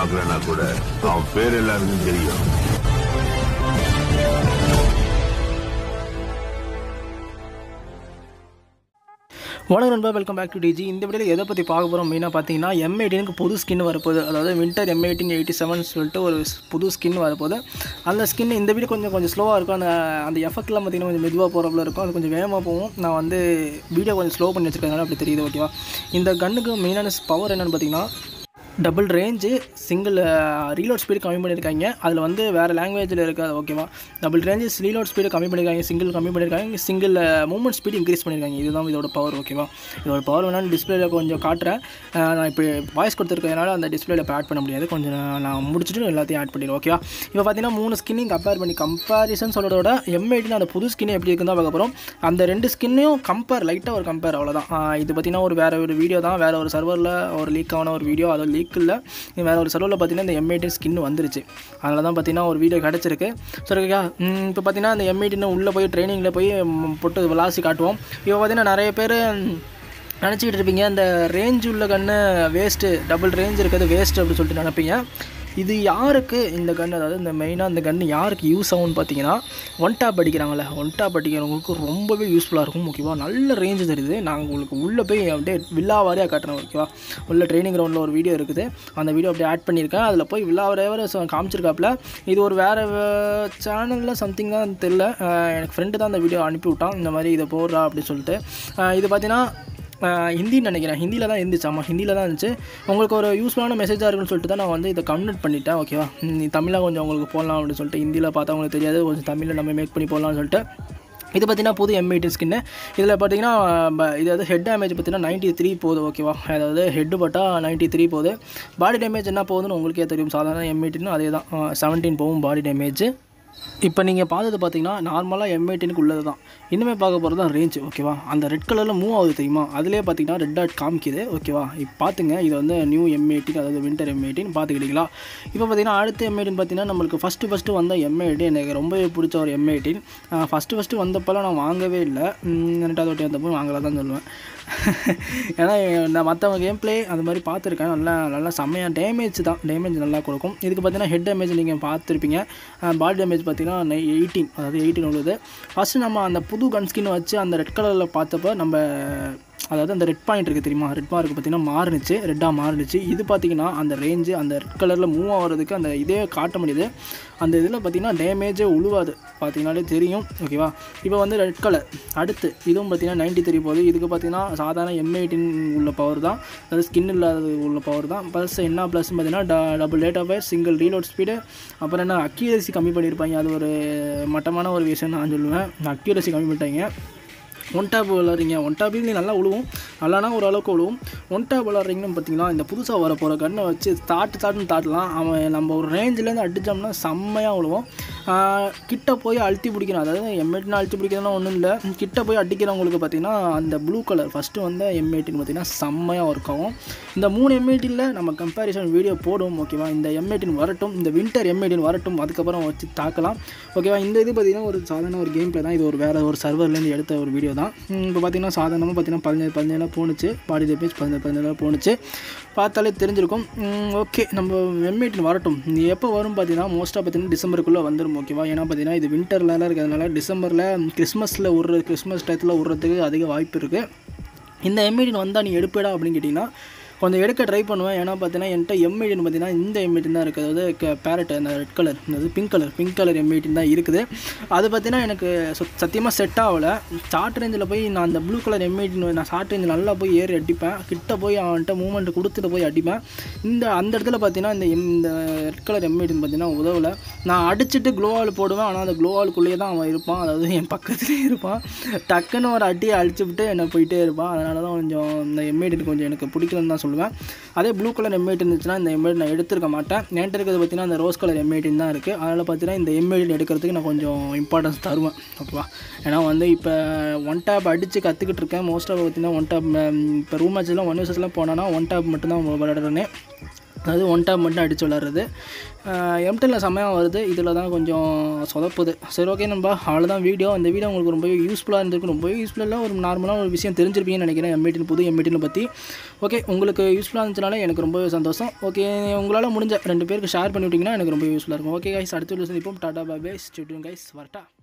பார்க்கலன்னா கூட அவன் பேர் எல்லாருக்கும் தெரியும் வணக்கம் நண்பா வெல்கம் பேக் டு டிஜி இந்த வீடியோவில் எதை பற்றி பார்க்க போகிறோம் மெயினாக பார்த்தீங்கன்னா எம் எயிட்டீனுக்கு புது ஸ்கின் வரப்போகுது அதாவது winter M eighteen eighty seven சொல்லிட்டு ஒரு ஸ்- புது ஸ்கின் வரப்போகுது அந்த ஸ்கின் இந்த வீடியோ கொஞ்சம் கொஞ்சம் ஸ்லோவாக இருக்கும் அந்த அந்த எஃபெக்ட்லாம் பார்த்தீங்கன்னா கொஞ்சம் மெதுவாக போகிறப்பல இருக்கும் அது கொஞ்சம் வேகமாக போகும் நான் வந்து வீடியோ கொஞ்சம் ஸ்லோ பண்ணி வச்சிருக்கனால அப்படி தெரியுது ஓகேவா இந்த கன்னுக்கு மெயினான பவர் என்னென்னு பார்த்தீங்கன்னா double range single reload speed கம்மி பண்ணியிருக்காங்க அதில் வந்து வேறு லாங்குவேஜில் இருக்காது ஓகேவா டபுள் ரேஞ்சு ரீலோட் ஸ்பீடு கம்மி பண்ணியிருக்காங்க சிங்கிள் கம்மி பண்ணியிருக்காங்க சிங்கிள் மூவ்மெண்ட் ஸ்பீடு இன்க்ரீஸ் பண்ணியிருக்காங்க இதுதான் இதோட பவர் ஓகேவா இதோட பவர் வேணாலும் டிஸ்பிளேல கொஞ்சம் காட்டுறேன் அஹ் நான் இப்போ வாய்ஸ் கொடுத்துருக்கறதுனால அந்த டிஸ்பிளேல இப்போ ஆட் பண்ண முடியாது கொஞ்சம் நான் நான் முடிச்சுட்டு எல்லாத்தையும் ஆட் பண்ணிடுவேன் ஓகேவா இப்போ பார்த்தீங்கன்னா மூணு ஸ்கின்னையும் கம்பேர் பண்ணி கம்பேரிசன் சொல்கிறதோட எம் எயிட்டின் அந்த புது ஸ்கின் எப்படி இருக்குன்னு தான் பார்க்க போகிறோம் அந்த ரெண்டு ஸ்கின்னையும் கம்பேர் லைட்டாக ஒரு கம்பேர் அவ்வளோதான் ஆஹ் இது பார்த்தீங்கன்னா ஒரு வேறு ஒரு வீடியோ தான் வேறு ஒரு சர்வரில் ஒரு லீக் ஆன ஒரு வீடியோ அது லீக் இல்லை வேறு ஒரு சர்வரில் பார்த்தீங்கன்னா இந்த எம் எயிட்டின் ஸ்கின் வந்துருச்சு அதனால தான் பார்த்தீங்கன்னா ஒரு வீடியோ கிடச்சிருக்கு சரி ஓகேயா இப்போ பார்த்தீங்கன்னா இந்த எம் எயிட்டின் உள்ளே போய் ட்ரைனிங்கில் போய் ம், போட்டு விளாசி காட்டுவோம் இப்போ பார்த்தீங்கன்னா நிறைய பேர் நினச்சிக்கிட்டு இருப்பீங்க இந்த ரேஞ்ச் உள்ள கன்று வேஸ்ட்டு டபுள் ரேஞ்ச் இருக்கிறது வேஸ்ட்டு அப்படின்னு சொல்லிட்டு நினைப்பீங்க இது யாருக்கு இந்த கன் அதாவது இந்த மெயினாக இந்த கன்று யாருக்கு யூஸ் ஆகும்னு பார்த்தீங்கன்னா ஒன் டாப் அடிக்கிறாங்களே ஒன் டாப் அடிக்கிறவங்களுக்கு ரொம்பவே யூஸ்ஃபுல்லாக இருக்கும் ஓகேவா நல்ல ரேஞ்சு தெரியுது நான் உங்களுக்கு உள்ளே போய் அப்படியே வில்லா வாரியாக காட்டுறேன் ஓகேவா உள்ள ட்ரைனிங் கிரவுண்டில் ஒரு வீடியோ இருக்குது அந்த வீடியோ அப்படியே ஆட் பண்ணியிருக்கேன் அதில் போய் வில்லா வரையவரை காமிச்சிருக்காப்புல இது ஒரு வேறு சேனலில் சம்திங் தான் தெரில எனக்கு ஃப்ரெண்டு தான் அந்த வீடியோ அனுப்பி விட்டான் இந்த மாதிரி இதை போடுறா அப்படின்னு சொல்லிட்டு அஹ் இது பார்த்தீங்கன்னா ஆஹ் ஹிந்தின்னு நினைக்கிறேன் ஹிந்தியில் தான் இருந்துச்சு ஆமாம் ஹிந்தியில் தான் இருந்துச்சு உங்களுக்கு ஒரு யூஸ்ஃபுல்லான மெசேஜாக இருக்குன்னு சொல்லிட்டு தான் நான் வந்து இதை கன்வெர்ட் பண்ணிட்டேன் ஓகேவா நீ தமிழில் கொஞ்சம் உங்களுக்கு போடலாம் அப்படின்னு சொல்லிட்டு ஹிந்தியில் பார்த்தா உங்களுக்கு தெரியாது கொஞ்சம் தமிழில் நம்ம மேக் பண்ணி போடலாம்னு சொல்லிட்டு இது பார்த்தீங்கன்னா புது எம் எயிட்டின் ஸ்கின்னு இதில் பார்த்தீங்கன்னா ப- இது வந்து ஹெட் டேமேஜ் பார்த்தீங்கன்னா நைன்ட்டி த்ரீ போகுது ஓகேவா அதாவது ஹெட்டு பட்டால் நைன்ட்டி த்ரீ போகுது பாடி டேமேஜ் என்ன போகுதுன்னு உங்களுக்கே தெரியும் சாதாரண எம் எயிட்டின் அதே தான் செவன்டீன் போகும் பாடி டேமேஜ் இப்போ நீங்கள் பார்த்தது பார்த்தீங்கன்னா நார்மலாக எம் எயிட்டினுக்கு உள்ளது தான் இன்னுமே பார்க்க போகிறது தான் ரேஞ்ச் ஓகேவா அந்த ரெட் கலரில் மூவ் ஆகுது தெரியுமா அதிலே பார்த்தீங்கன்னா ரெட் டாட் காமிக்குது ஓகேவா இப்போ பார்த்துங்க இது வந்து நியூ எம் எயிட்டின் அதாவது வின்டர் எம் எயிட்டின் பார்த்துக்கிட்டீங்களா இப்போ பார்த்தீங்கன்னா அடுத்த எம் எயிட்டின் பார்த்தீங்கன்னா நம்மளுக்கு ஃபஸ்ட்டு ஃபஸ்ட்டு வந்த எம் எயிட்டின் எனக்கு ரொம்பவே பிடிச்ச ஒரு எம் எயிட்டின் ஃபஸ்ட்டு ஃபஸ்ட்டு வந்தப்போலாம் நான் வாங்கவே இல்லை ம், ரெண்டாவது வாட்டி வந்தப்போ வாங்கலாம் தான் சொல்லுவேன் ஏன்னா நான் மற்றவங்க கேம் ப்ளே அந்த மாதிரி பார்த்துருக்கேன் நல்லா நல்லா செம்மையாக டேமேஜ் தான் டேமேஜ் நல்லா கொடுக்கும் இதுக்கு பார்த்தீங்கன்னா ஹெட் டேமேஜ் நீங்கள் பார்த்துருப்பீங்க பாடி டேமேஜ் பார்த்தீங்கன்னா எயிட்டீன் அதாவது எயிட்டீன் உள்ளது ஃபஸ்ட்டு நம்ம அந்த புது கன் ஸ்கின் வச்சு அந்த ரெட் கலரில் பார்த்தப்ப நம்ம அதாவது அந்த ரெட் பாயிண்ட் இருக்குது தெரியுமா ரெட் மார்க் பார்த்தீங்கன்னா மாறுனுச்சு ரெட்டாக மாறுனுச்சு இது பார்த்தீங்கன்னா அந்த ரேஞ்சு அந்த ரெட் கலரில் மூவ் ஆகிறதுக்கு அந்த இதே காட்ட முடியுது அந்த இதில் பார்த்தீங்கன்னா டேமேஜே உழுவாது பார்த்தீங்கனாலே தெரியும் ஓகேவா இப்போ வந்து ரெட் கலர் அடுத்து இதுவும் பார்த்தீங்கன்னா நைன்ட்டி த்ரீ போகுது இதுக்கு பார்த்தீங்கன்னா சாதாரண எம் எயிட்டின் உள்ள பவர் தான் அதாவது ஸ்கின் இல்லாத உள்ள பவர் தான் ப்ளஸ் என்ன ப்ளஸ் பார்த்தீங்கன்னா double date of single reload speed அப்புறம் என்ன அக்யூரசி கம்மி பண்ணியிருப்பாங்க அது ஒரு மட்டமான ஒரு விஷயம் நான் சொல்லுவேன் அக்யூரசி கம்மி பண்ணிட்டாங்க ஒன் டேப் விளாட்றீங்க ஒன் டேப்பில் நல்லா விழுவும் நல்லானா ஓரளவுக்கு விழுவும் ஒன் டேப் விளாட்றீங்கன்னு பார்த்தீங்கன்னா இந்த புதுசாக வர போகிற கண்ணை வச்சு தாட்டு தாட்டுன்னு தாட்டலாம் அவன் நம்ம ஒரு ரேஞ்சிலேருந்து அடித்தோம்னா செம்மையாக விழுவோம் ஆஹ் கிட்ட போய் அழுத்தி பிடிக்கணும் அதாவது எம் எயிட்டின் அழுத்தி பிடிக்கிறதுலாம் ஒன்றும் இல்லை கிட்ட போய் அடிக்கிறவங்களுக்கு பார்த்தீங்கன்னா அந்த ப்ளூ கலர் ஃபஸ்ட்டு வந்து எம் எயிட்டின் பார்த்தீங்கன்னா செம்மையாக ஒர்க் ஆகும் இந்த மூணு எம் எயிட்டினில் நம்ம கம்பேரிசன் வீடியோ போடுவோம் ஓகேவா இந்த எம் எயிட்டின் வரட்டும் இந்த வின்டர் எம் எயிட்டின் வரட்டும் அதுக்கப்புறம் வச்சு தாக்கலாம் ஓகேவா இந்த இது பார்த்தீங்கன்னா ஒரு சாதாரண ஒரு கேம் ப்ளே தான் இது ஒரு வேறு ஒரு சர்வர்லேருந்து எடுத்த ஒரு வீடியோ தான் இப்போ பார்த்தீங்கன்னா சாதாரணமாக பார்த்தீங்கன்னா பதினேழு பதினேழு போணுச்சு பாடி டேமேஜ் பதினேழு பதினேழு போணுச்சு பார்த்தாலே தெரிஞ்சிருக்கும் ஓகே நம்ம எம் எயிட்டின் வரட்டும் இது எப்போ வரும் பார்த்தீங்கன்னா மோஸ்ட்டாக பார்த்தீங்கன்னா டிசம்பருக்குள்ளே வந்துடும் ஓகேவா ஏன்னா பார்த்தீங்கன்னா இது வின்டர்லாம் இருக்கிறதுனால டிசம்பரில் கிறிஸ்மஸில் விட்ற கிறிஸ்மஸ் டயத்தில் விட்றதுக்கு அதிக வாய்ப்பு இருக்குது இந்த எம்ஐடின் வந்தால் நீ எடுப்பேடா அப்படின்னு கேட்டிங்கன்னா கொஞ்சம் எடுக்க ட்ரை பண்ணுவேன் ஏன்னா பார்த்தீங்கன்னா என்கிட்ட எம்ஐடின் பார்த்தீங்கன்னா இந்த எம்ஐடின் தான் இருக்குது அதாவது பேரட் அந்த ரெட் கலர் அதாவது pink colour pink colour M eighteen தான் இருக்குது அது பார்த்தீங்கன்னா எனக்கு சத்தியமாக செட் ஆகலை ஷார்ட் ரேஞ்சில் போய் நான் அந்த ப்ளூ கலர் எம்ஐடின் நான் ஷார்ட் ரேஞ்சில் நல்லா போய் ஏறி அடிப்பேன் கிட்ட போய் அவன்கிட்ட மூமெண்ட் கொடுத்துட்டு போய் அடிப்பேன் இந்த அந்த இடத்துல பார்த்தீங்கன்னா இந்த எம் இந்த ரெட் கலர் எம்ஐடின் பார்த்தீங்கன்னா உதவலை நான் அடிச்சுட்டு க்ளோவால் போடுவேன் ஆனால் அந்த க்ளோவாலுக்குள்ளேயே தான் அவன் இருப்பான் அதாவது என் பக்கத்துலேயே இருப்பான் டக்குன்னு ஒரு அடியை அழிச்சு விட்டு என்னை போயிட்டே இருப்பான் அதனால தான் கொஞ்சம் இந்த எம்ஐடின் கொஞ்சம் எனக்கு பிடிக்கலன்னு தான் சொல்லுவேன் அதே ப்ளூ கலர் எம்ஐடி இருந்துச்சுன்னா இந்த எம்ஐடி நான் எடுத்திருக்க மாட்டேன் என்கிட்ட இருக்கிறது பார்த்தீங்கன்னா அந்த ரோஸ் கலர் எம்ஐடின் தான் இருக்குது அதனால் பார்த்தீங்கன்னா இந்த எம்ஐடின் எடுக்கிறதுக்கு நான் கொஞ்சம் இம்பார்ட்டன்ஸ் தருவேன் ஓகேவா ஏன்னா வந்து இப்போ ஒன் டேப் அடித்து கற்றுக்கிட்டு இருக்கேன் மோஸ்ட்டாக பார்த்தீங்கன்னா ஒன் டேப் இப்போ ரூம் மேட்ச்லாம் ஒன் வர்சஸ்லாம் போனேன்னா ஒன் டேப் மட்டும்தான் விளையாடுறேனே அதாவது ஒன் டாப் மட்டும் அடித்து விளாட்றது எம்டனில் செம்மையாக வருது இதில் தான் கொஞ்சம் சொதப்புது சரி ஓகே நண்பா அவ்வளோதான் வீடியோ இந்த வீடியோ உங்களுக்கு ரொம்பவே யூஸ்ஃபுல்லாக இருந்திருக்கு ரொம்பவே யூஸ்ஃபுல்லாக ஒரு நார்மலாக ஒரு விஷயம் தெரிஞ்சிருப்பீங்கன்னு நினைக்கிறேன் எம்ஐடின் புது எம்ஐடினை பற்றி ஓகே உங்களுக்கு யூஸ்ஃபுல்லாக இருந்துச்சுனால எனக்கு ரொம்பவே சந்தோஷம் ஓகே உங்களால் முடிஞ்ச ரெண்டு பேருக்கு ஷேர் பண்ணி விட்டிங்கன்னா எனக்கு ரொம்ப யூஸ்ஃபுல்லாக இருக்கும் ஓகே கைஸ் அடுத்த வீடியோ சந்திப்போம் டாடா பாய் ஸ்டூடியோ கைஸ் வரட்டா